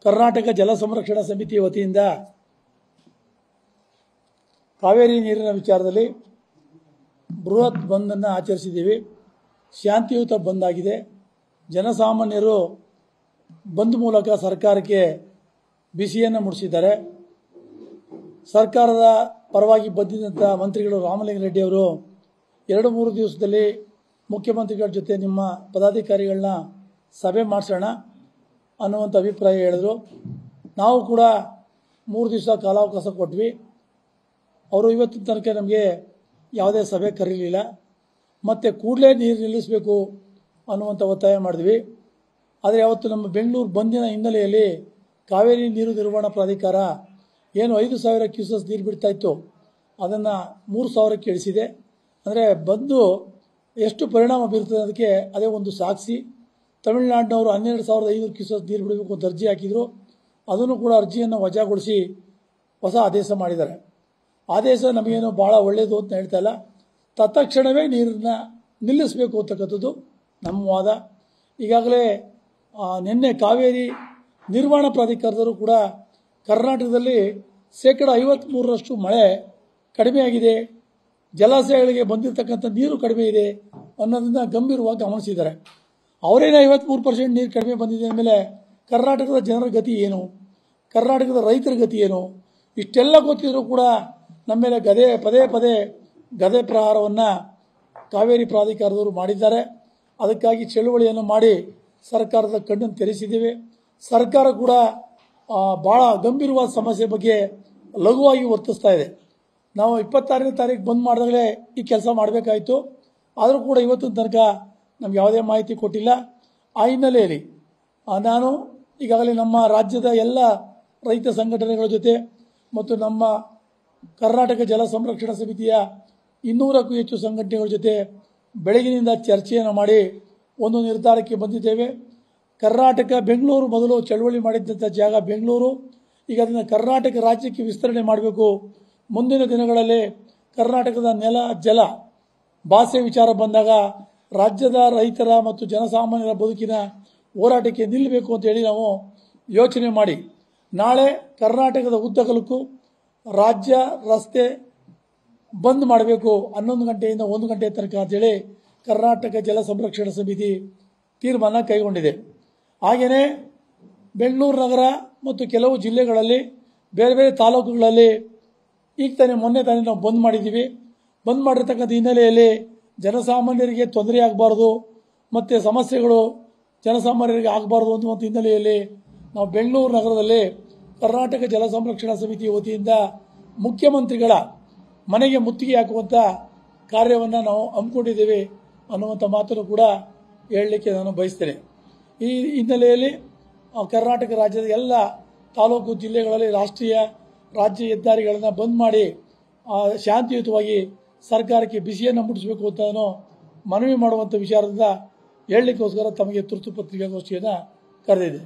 ಕರ್ನಾಟಕ ಜಲ ಸಂರಕ್ಷಣಾ ಸಮಿತಿ ವತಿಯಿಂದ ಕಾವೇರಿ ನೀರಿನ ವಿಚಾರದಲ್ಲಿ ಬೃಹತ್ ಬಂದನ್ನು ಆಚರಿಸಿದ್ದೀವಿ ಶಾಂತಿಯುತ ಬಂದ್ ಆಗಿದೆ ಜನಸಾಮಾನ್ಯರು ಬಂದ್ ಮೂಲಕ ಸರ್ಕಾರಕ್ಕೆ ಬಿಸಿಯನ್ನು ಮುಡಿಸಿದ್ದಾರೆ ಸರ್ಕಾರದ ಪರವಾಗಿ ಬಂದಿದ್ದಂಥ ಮಂತ್ರಿಗಳು ರಾಮಲಿಂಗಾರೆಡ್ಡಿ ಅವರು ಎರಡು ಮೂರು ದಿವಸದಲ್ಲಿ ಮುಖ್ಯಮಂತ್ರಿಗಳ ಜೊತೆ ನಿಮ್ಮ ಪದಾಧಿಕಾರಿಗಳನ್ನ ಸಭೆ ಮಾಡಿಸೋಣ ಅನ್ನುವಂಥ ಅಭಿಪ್ರಾಯ ಹೇಳಿದ್ರು ನಾವು ಕೂಡ ಮೂರು ದಿವಸ ಕಾಲಾವಕಾಶ ಕೊಟ್ವಿ ಅವರು ಇವತ್ತಿನ ತನಕ ನಮಗೆ ಯಾವುದೇ ಸಭೆ ಕರೀಲಿಲ್ಲ ಮತ್ತು ಕೂಡಲೇ ನೀರು ನಿಲ್ಲಿಸಬೇಕು ಅನ್ನುವಂಥ ಒತ್ತಾಯ ಮಾಡಿದ್ವಿ ಆದರೆ ಅವತ್ತು ನಮ್ಮ ಬೆಂಗಳೂರು ಬಂದಿನ ಹಿನ್ನೆಲೆಯಲ್ಲಿ ಕಾವೇರಿ ನೀರು ನಿರ್ವಹಣಾ ಪ್ರಾಧಿಕಾರ ಏನು ಐದು ಸಾವಿರ ಕ್ಯೂಸಸ್ ನೀರು ಬಿಡ್ತಾ ಇತ್ತು ಅದನ್ನು ಮೂರು ಸಾವಿರಕ್ಕೆ ಇಳಿಸಿದೆ ಅಂದರೆ ಬಂದು ಎಷ್ಟು ಪರಿಣಾಮ ಬೀರ್ತದೆ ಅದಕ್ಕೆ ಅದೇ ಒಂದು ಸಾಕ್ಷಿ ತಮಿಳುನಾಡಿನವರು ಹನ್ನೆರಡು ಸಾವಿರದ ಐನೂರು ಕ್ಯೂಸಸ್ ನೀರು ಬಿಡಬೇಕು ಅಂತ ಅರ್ಜಿ ಹಾಕಿದರು ಅದನ್ನು ಕೂಡ ಅರ್ಜಿಯನ್ನು ವಜಾಗೊಳಿಸಿ ಹೊಸ ಆದೇಶ ಮಾಡಿದ್ದಾರೆ ಆದೇಶ ನಮಗೇನು ಭಾಳ ಒಳ್ಳೆಯದು ಅಂತ ಹೇಳ್ತಾ ಇಲ್ಲ ತತ್ಕ್ಷಣವೇ ನೀರನ್ನ ನಿಲ್ಲಿಸಬೇಕು ಅಂತಕ್ಕಂಥದ್ದು ನಮ್ಮ ವಾದ ಈಗಾಗಲೇ ಆ, ನಿನ್ನೆ ಕಾವೇರಿ ನಿರ್ವಹಣಾ ಪ್ರಾಧಿಕಾರದವರು ಕೂಡ ಕರ್ನಾಟಕದಲ್ಲಿ ಶೇಕಡ ಐವತ್ತ್ಮೂರರಷ್ಟು ಮಳೆ ಕಡಿಮೆಯಾಗಿದೆ ಜಲಾಶಯಗಳಿಗೆ ಬಂದಿರತಕ್ಕಂಥ ನೀರು ಕಡಿಮೆ ಇದೆ ಅನ್ನೋದನ್ನ ಗಂಭೀರವಾಗಿ ಗಮನಿಸಿದ್ದಾರೆ ಅವರೇನೇ ಐವತ್ಮೂರು ಪರ್ಸೆಂಟ್ ನೀರು ಕಡಿಮೆ ಬಂದಿದೆ ಅಂದಮೇಲೆ ಕರ್ನಾಟಕದ ಜನರ ಗತಿ ಏನು ಕರ್ನಾಟಕದ ರೈತರ ಗತಿ ಏನು ಇಷ್ಟೆಲ್ಲ ಗೊತ್ತಿದ್ರು ಕೂಡ ನಮ್ಮ ಮೇಲೆ ಗದೆ ಪದೇ ಪದೇ ಗದೆ ಪ್ರಹಾರವನ್ನು ಕಾವೇರಿ ಪ್ರಾಧಿಕಾರದವರು ಮಾಡಿದ್ದಾರೆ ಅದಕ್ಕಾಗಿ ಚಳುವಳಿಯನ್ನು ಮಾಡಿ ಸರ್ಕಾರದ ಕಣ್ಣನ್ನು ತೆರೆಸಿದ್ದೇವೆ ಸರ್ಕಾರ ಕೂಡ ಆ, ಬಹಳ ಗಂಭೀರವಾದ ಸಮಸ್ಯೆ ಬಗ್ಗೆ ಲಘುವಾಗಿ ವರ್ತಿಸ್ತಾ ಇದೆ ನಾವು ಇಪ್ಪತ್ತಾರನೇ ತಾರೀಕು ಬಂದ್ ಮಾಡಿದಾಗಲೇ ಈ ಕೆಲಸ ಮಾಡಬೇಕಾಯಿತು ಆದರೂ ಕೂಡ ಇವತ್ತಿನ ತನಕ ನಮ್ಗೆ ಯಾವುದೇ ಮಾಹಿತಿ ಕೊಟ್ಟಿಲ್ಲ ಆ ಹಿನ್ನೆಲೆಯಲ್ಲಿ ಆ, ನಾನು ಈಗಾಗಲೇ ನಮ್ಮ ರಾಜ್ಯದ ಎಲ್ಲ ರೈತ ಸಂಘಟನೆಗಳ ಜೊತೆ ಮತ್ತು ನಮ್ಮ ಕರ್ನಾಟಕ ಜಲ ಸಂರಕ್ಷಣಾ ಸಮಿತಿಯ ಇನ್ನೂರಕ್ಕೂ ಹೆಚ್ಚು ಸಂಘಟನೆಗಳ ಜೊತೆ ಬೆಳಗಿನಿಂದ ಚರ್ಚೆಯನ್ನು ಮಾಡಿ ಒಂದು ನಿರ್ಧಾರಕ್ಕೆ ಬಂದಿದ್ದೇವೆ ಕರ್ನಾಟಕ ಬೆಂಗಳೂರು ಮೊದಲು ಚಳವಳಿ ಮಾಡಿದ್ದಂಥ ಜಾಗ ಬೆಂಗಳೂರು ಈಗ ಅದನ್ನು ಕರ್ನಾಟಕ ರಾಜ್ಯಕ್ಕೆ ವಿಸ್ತರಣೆ ಮಾಡಬೇಕು ಮುಂದಿನ ದಿನಗಳಲ್ಲಿ ಕರ್ನಾಟಕದ ನೆಲ ಜಲ ಭಾಷೆ ವಿಚಾರ ಬಂದಾಗ ರಾಜ್ಯದ ರೈತರ ಮತ್ತು ಜನಸಾಮಾನ್ಯರ ಬದುಕಿನ ಹೋರಾಟಕ್ಕೆ ನಿಲ್ಲಬೇಕು ಅಂತ ಹೇಳಿ ನಾವು ಯೋಚನೆ ಮಾಡಿ ನಾಳೆ ಕರ್ನಾಟಕದ ಉದ್ದಗಲಕ್ಕೂ ರಾಜ್ಯ ರಸ್ತೆ ಬಂದ್ ಮಾಡಬೇಕು ಹನ್ನೊಂದು ಗಂಟೆಯಿಂದ ಒಂದು ಗಂಟೆ ತನಕ ಅಂತೇಳಿ ಕರ್ನಾಟಕ ಜಲ ಸಂರಕ್ಷಣಾ ಸಮಿತಿ ತೀರ್ಮಾನ ಕೈಗೊಂಡಿದೆ ಹಾಗೆಯೇ ಬೆಂಗಳೂರು ನಗರ ಮತ್ತು ಕೆಲವು ಜಿಲ್ಲೆಗಳಲ್ಲಿ ಬೇರೆ ಬೇರೆ ತಾಲೂಕುಗಳಲ್ಲಿ ಈಗ ತಾನೇ ಮೊನ್ನೆ ತಾನೇ ನಾವು ಬಂದ್ ಮಾಡಿದ್ದೀವಿ ಬಂದ್ ಮಾಡಿರ್ತಕ್ಕಂಥ ಹಿನ್ನೆಲೆಯಲ್ಲಿ ಜನಸಾಮಾನ್ಯರಿಗೆ ತೊಂದರೆ ಆಗಬಾರ್ದು ಮತ್ತು ಸಮಸ್ಯೆಗಳು ಜನಸಾಮಾನ್ಯರಿಗೆ ಆಗಬಾರ್ದು ಅನ್ನುವಂಥ ಹಿನ್ನೆಲೆಯಲ್ಲಿ ನಾವು ಬೆಂಗಳೂರು ನಗರದಲ್ಲಿ ಕರ್ನಾಟಕ ಜಲ ಸಂರಕ್ಷಣಾ ಸಮಿತಿ ವತಿಯಿಂದ ಮುಖ್ಯಮಂತ್ರಿಗಳ ಮನೆಗೆ ಮುತ್ತಿಗೆ ಹಾಕುವಂಥ ಕಾರ್ಯವನ್ನು ನಾವು ಹಮ್ಮಿಕೊಂಡಿದ್ದೇವೆ ಅನ್ನುವಂಥ ಮಾತನ್ನು ಕೂಡ ಹೇಳಲಿಕ್ಕೆ ನಾನು ಬಯಸ್ತೇನೆ ಈ ಹಿನ್ನೆಲೆಯಲ್ಲಿ ಆ, ಕರ್ನಾಟಕ ರಾಜ್ಯದ ಎಲ್ಲ ತಾಲೂಕು ಜಿಲ್ಲೆಗಳಲ್ಲಿ ರಾಷ್ಟ್ರೀಯ ರಾಜ್ಯ ಹೆದ್ದಾರಿಗಳನ್ನು ಬಂದ್ ಮಾಡಿ ಆ, ಶಾಂತಿಯುತವಾಗಿ ಸರ್ಕಾರಕ್ಕೆ ಬಿಸಿಯನ್ನು ಮುಟ್ಟಿಸಬೇಕು ಅಂತ ನಾನು ಮನವಿ ಮಾಡುವಂಥ ವಿಚಾರದಿಂದ ಹೇಳಲಿಕ್ಕೋಸ್ಕರ ತಮಗೆ ತುರ್ತು ಪತ್ರಿಕಾಗೋಷ್ಠಿಯನ್ನು ಕರೆದಿದೆ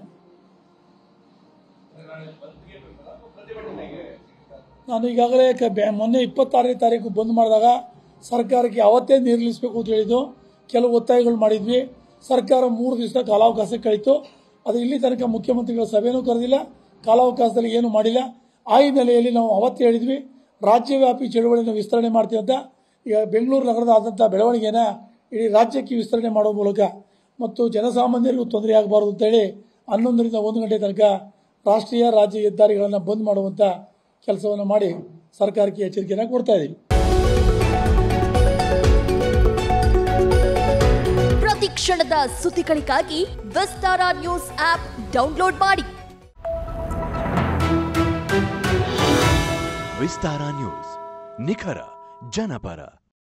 ನಾನು ಈಗಾಗಲೇ ಕ- ಬ್ಯಾ- ಮೊನ್ನೆ ಇಪ್ಪತ್ತಾರನೇ ತಾರೀಕು ಬಂದ್ ಮಾಡಿದಾಗ ಸರ್ಕಾರಕ್ಕೆ ಅವತ್ತೇ ನಿರ್ಲಿಸಬೇಕು ಅಂತ ಹೇಳಿದ್ದು ಕೆಲವು ಒತ್ತಾಯಗಳು ಮಾಡಿದ್ವಿ ಸರ್ಕಾರ ಮೂರು ದಿವಸ ಕಾಲಾವಕಾಶ ಕಳೀತು ಅದು ಇಲ್ಲಿ ತನಕ ಮುಖ್ಯಮಂತ್ರಿಗಳ ಸಭೆನೂ ಕರೆದಿಲ್ಲ ಕಾಲಾವಕಾಶದಲ್ಲಿ ಏನು ಮಾಡಿಲ್ಲ ಆ ಹಿನ್ನೆಲೆಯಲ್ಲಿ ನಾವು ಅವತ್ತು ಹೇಳಿದ್ವಿ ರಾಜ್ಯವ್ಯಾಪಿ ಚಳುವಳಿಯನ್ನು ವಿಸ್ತರಣೆ ಮಾಡ್ತೀವಿ ಅಂತ ಈಗ ಬೆಂಗಳೂರು ನಗರದ ಆದಂಥ ಬೆಳವಣಿಗೆನ ಇಡೀ ರಾಜ್ಯಕ್ಕೆ ವಿಸ್ತರಣೆ ಮಾಡೋ ಮೂಲಕ ಮತ್ತು ಜನಸಾಮಾನ್ಯರಿಗೂ ತೊಂದರೆ ಆಗಬಾರ್ದು ಅಂತೇಳಿ ಹನ್ನೊಂದರಿಂದ ಒಂದು ಗಂಟೆ ತನಕ ರಾಷ್ಟ್ರೀಯ ರಾಜ್ಯ ಹೆದ್ದಾರಿಗಳನ್ನು ಬಂದ್ ಮಾಡುವಂಥ ಕೆಲಸವನ್ನು ಮಾಡಿ ಸರ್ಕಾರಕ್ಕೆ ಎಚ್ಚರಿಕೆಯನ್ನು ಕೊಡ್ತಾ ಇದ್ದೀವಿ ಪ್ರತಿ ಕ್ಷಣದ ಸುದ್ದಿಗಳಿಗಾಗಿ ವಿಸ್ತಾರ ನ್ಯೂಸ್ ಆಪ್ ಡೌನ್ಲೋಡ್ ಮಾಡಿ ವಿಸ್ತಾರ ನ್ಯೂಸ್ ನಿಖರ ಜನಪರ